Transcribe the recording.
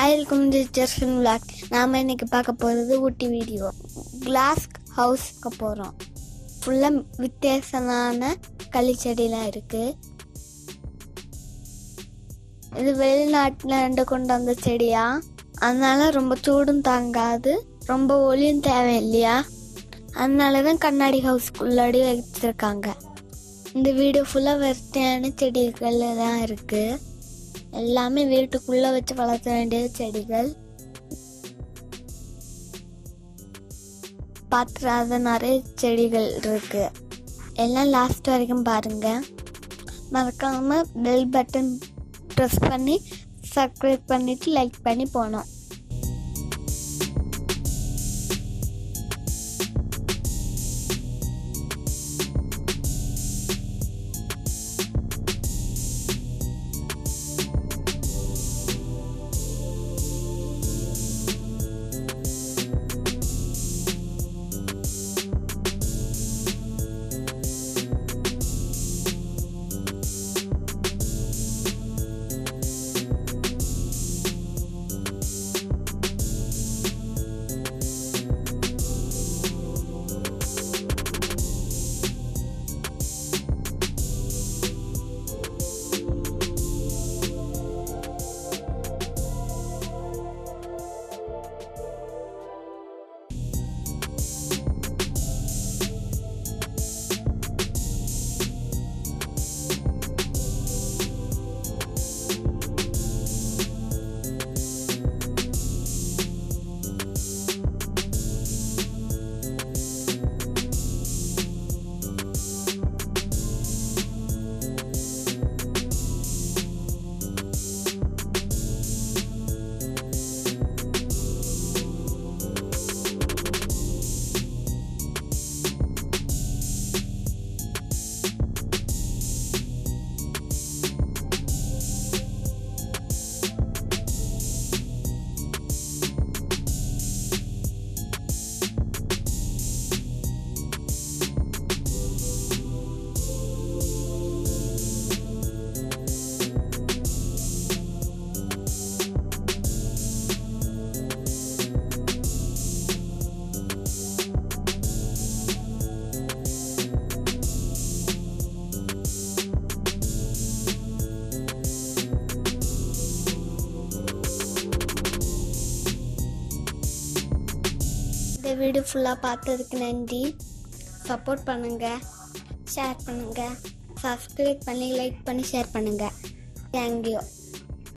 ஹாயில் குமிஞ்சர்ஷன் vlog நாம இன்னைக்கு பார்க்க போகிறது ஊட்டி வீடியோ கிளாஸ் ஹவுஸ்க்கு போகிறோம் ஃபுல்லாக வித்தியாசமான களிச்செடிலாம் இருக்குது இது வெளிநாட்டில் இருந்து கொண்டு வந்த செடியா அதனால ரொம்ப சூடும் தாங்காது ரொம்ப ஒளியும் தேவை இல்லையா அதனால தான் கண்ணாடி ஹவுஸ்க்குள்ளாடி வச்சிருக்காங்க இந்த வீடு ஃபுல்லாக வெரைட்டியான செடிகள் தான் இருக்குது எல்லாமே வீட்டுக்குள்ளே வச்சு வளர்த்த வேண்டிய செடிகள் பாத்திராத நிறைய செடிகள் இருக்கு எல்லாம் லாஸ்ட் வரைக்கும் பாருங்க மறக்காம பெல் பட்டன் ப்ரெஸ் பண்ணி சப்ஸ்கிரைப் பண்ணிட்டு லைக் பண்ணி போனோம் இந்த வீடியோ ஃபுல்லாக பார்த்ததுக்கு நன்றி சப்போர்ட் பண்ணுங்க ஷேர் பண்ணுங்க சப்ஸ்கிரைப் பண்ணி லைக் பண்ணி ஷேர் பண்ணுங்க தேங்க்யூ